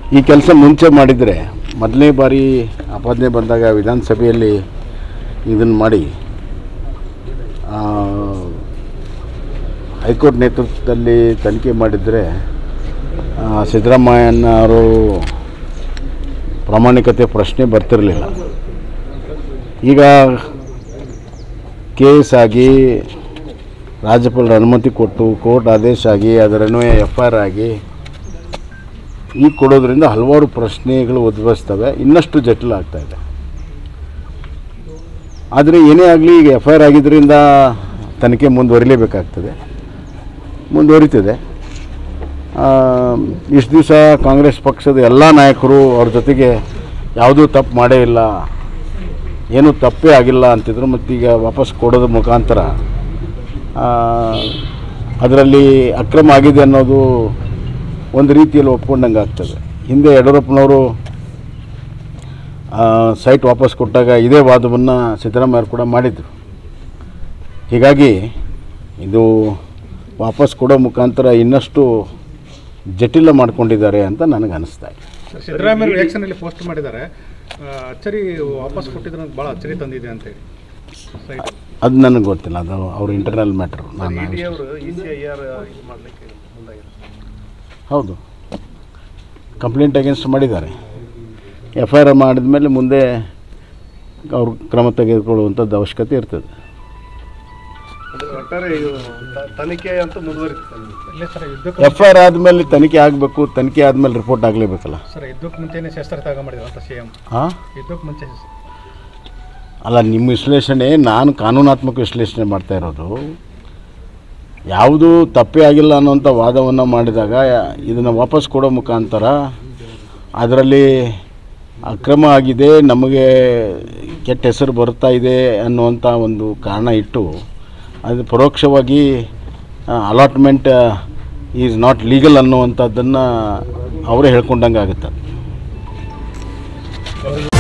ಈ ಕೆಲಸ ಮುಂಚೆ ಮಾಡಿದರೆ ಮೊದಲನೇ ಬಾರಿ ಆಪಾದನೆ ಬಂದಾಗ ವಿಧಾನಸಭೆಯಲ್ಲಿ ಇದನ್ನು ಮಾಡಿ ಆ, ಹೈಕೋರ್ಟ್ ನೇತೃತ್ವದಲ್ಲಿ ತನಿಖೆ ಮಾಡಿದರೆ ಆ, ಸಿದ್ದರಾಮಯ್ಯನ ಅವರು ಪ್ರಾಮಾಣಿಕತೆ ಪ್ರಶ್ನೆ ಬರ್ತಿರಲಿಲ್ಲ ಈಗ ಕೇಸ್ ಆಗಿ ರಾಜ್ಯಪಾಲರ ಅನುಮತಿ ಕೊಟ್ಟು ಕೋರ್ಟ್ ಆದೇಶ ಆಗಿ ಅದರನ್ವಯ ಎಫ್ ಐ ಆರ್ ಆಗಿ ಈಗ ಕೊಡೋದ್ರಿಂದ ಹಲವಾರು ಪ್ರಶ್ನೆಗಳು ಉದ್ಭವಿಸ್ತವೆ ಇನ್ನಷ್ಟು ಜಟಿಲ ಆಗ್ತಾ ಇದೆ ಆದರೆ ಏನೇ ಆಗಲಿ ಈಗ ಎಫ್ ಐ ಆರ್ ಆಗಿದ್ದರಿಂದ ತನಿಖೆ ಮುಂದುವರಿಲೇಬೇಕಾಗ್ತದೆ ಮುಂದುವರಿತಿದೆ ಇಷ್ಟು ದಿವಸ ಕಾಂಗ್ರೆಸ್ ಪಕ್ಷದ ಎಲ್ಲ ನಾಯಕರು ಅವ್ರ ಜೊತೆಗೆ ಯಾವುದೂ ತಪ್ಪು ಮಾಡೇ ಇಲ್ಲ ಏನೂ ತಪ್ಪೇ ಆಗಿಲ್ಲ ಅಂತಿದ್ರು ಮತ್ತೀಗ ವಾಪಸ್ ಕೊಡೋದ್ರ ಮುಖಾಂತರ ಅದರಲ್ಲಿ ಅಕ್ರಮ ಆಗಿದೆ ಅನ್ನೋದು ಒಂದು ರೀತಿಯಲ್ಲಿ ಒಪ್ಕೊಂಡಂಗೆ ಆಗ್ತದೆ ಹಿಂದೆ ಯಡಿಯೂರಪ್ಪನವರು ಸೈಟ್ ವಾಪಸ್ ಕೊಟ್ಟಾಗ ಇದೇ ವಾದವನ್ನು ಸಿದ್ದರಾಮಯ್ಯರು ಕೂಡ ಮಾಡಿದರು ಹೀಗಾಗಿ ಇದು ವಾಪಸ್ ಕೊಡೋ ಮುಖಾಂತರ ಇನ್ನಷ್ಟು ಜಟಿಲ ಮಾಡ್ಕೊಂಡಿದ್ದಾರೆ ಅಂತ ನನಗೆ ಅನಿಸ್ತಾ ಇದೆ ಸಿದ್ದರಾಮಯ್ಯ ರಿಯಾಕ್ಷನ್ ಅಲ್ಲಿ ಪೋಸ್ಟ್ ಮಾಡಿದ್ದಾರೆ ಆ, ಅಚ್ಚರಿ ವಾಪಸ್ ಕೊಟ್ಟಿದ್ರೆ ಭಾಳ ಅಚ್ಚರಿ ತಂದಿದೆ ಅಂತೇಳಿ ಸೈಟ್ ಅದು ನನಗೆ ಗೊತ್ತಿಲ್ಲ ಅದು ಅವ್ರ ಇಂಟರ್ನಲ್ ಮ್ಯಾಟ್ರ್ ನಾನು ಅವರು ಇ ಸಿ ಐ ಆರ್ ಇದು ಮಾಡಲಿಕ್ಕೆ ಮುಂದಾಗಿದ್ದಾರೆ ಹೌದು ಕಂಪ್ಲೇಂಟ್ ಅಗೇನ್ಸ್ಟ್ ಮಾಡಿದ್ದಾರೆ ಎಫ್ ಐ ಆರ್ ಮಾಡಿದ ಮೇಲೆ ಮುಂದೆ ಅವ್ರು ಕ್ರಮ ತೆಗೆದುಕೊಳ್ಳುವಂಥದ್ದು ಅವಶ್ಯಕತೆ ಇರ್ತದೆ ಒಟ್ಟಾರೆ ಇದು ತನಿಖೆ ಅಂತ ಮುಂದುವರಿತದೆ ಇಲ್ಲ ಸರ್ ಯುದ್ಧಕ್ಕೆ ಎಫ್ ಐ ಆರ್ ಆದಮೇಲೆ ತನಿಖೆ ಆಗಬೇಕು ತನಿಖೆ ಆದಮೇಲೆ ರಿಪೋರ್ಟ್ ಆಗಲೇಬೇಕಲ್ಲ ಸರ್ ಯುದ್ಧಕ್ಕೆ ಮುಂಚೆನೇ ಶಸ್ತ್ರ ತ್ಯಾಗ ಮಾಡಿದ್ರು ಅಂತ ಸಿ ಎಂ ಹಾಂ ಯುದ್ಧಕ್ಕೆ ಮುಂಚೆ ಅಲ್ಲ ನಿಮ್ಮ ವಿಶ್ಲೇಷಣೆ ನಾನು ಕಾನೂನಾತ್ಮಕ ವಿಶ್ಲೇಷಣೆ ಮಾಡ್ತಾ ಇರೋದು ಯಾವುದು ತಪ್ಪೇ ಆಗಿಲ್ಲ ಅನ್ನೋಂಥ ವಾದವನ್ನು ಮಾಡಿದಾಗ ಇದನ್ನು ವಾಪಸ್ ಕೊಡೋ ಮುಖಾಂತರ ಅದರಲ್ಲಿ ಅಕ್ರಮ ಆಗಿದೆ ನಮಗೆ ಕೆಟ್ಟ ಹೆಸರು ಬರ್ತಾ ಇದೆ ಅನ್ನುವಂಥ ಒಂದು ಕಾರಣ ಇಟ್ಟು ಅದು ಪರೋಕ್ಷವಾಗಿ ಅಲಾಟ್ಮೆಂಟ್ ಈಸ್ ನಾಟ್ ಲೀಗಲ್ ಅನ್ನುವಂಥದ್ದನ್ನು ಅವರೇ ಹೇಳ್ಕೊಂಡಂಗೆ ಆಗುತ್ತೆ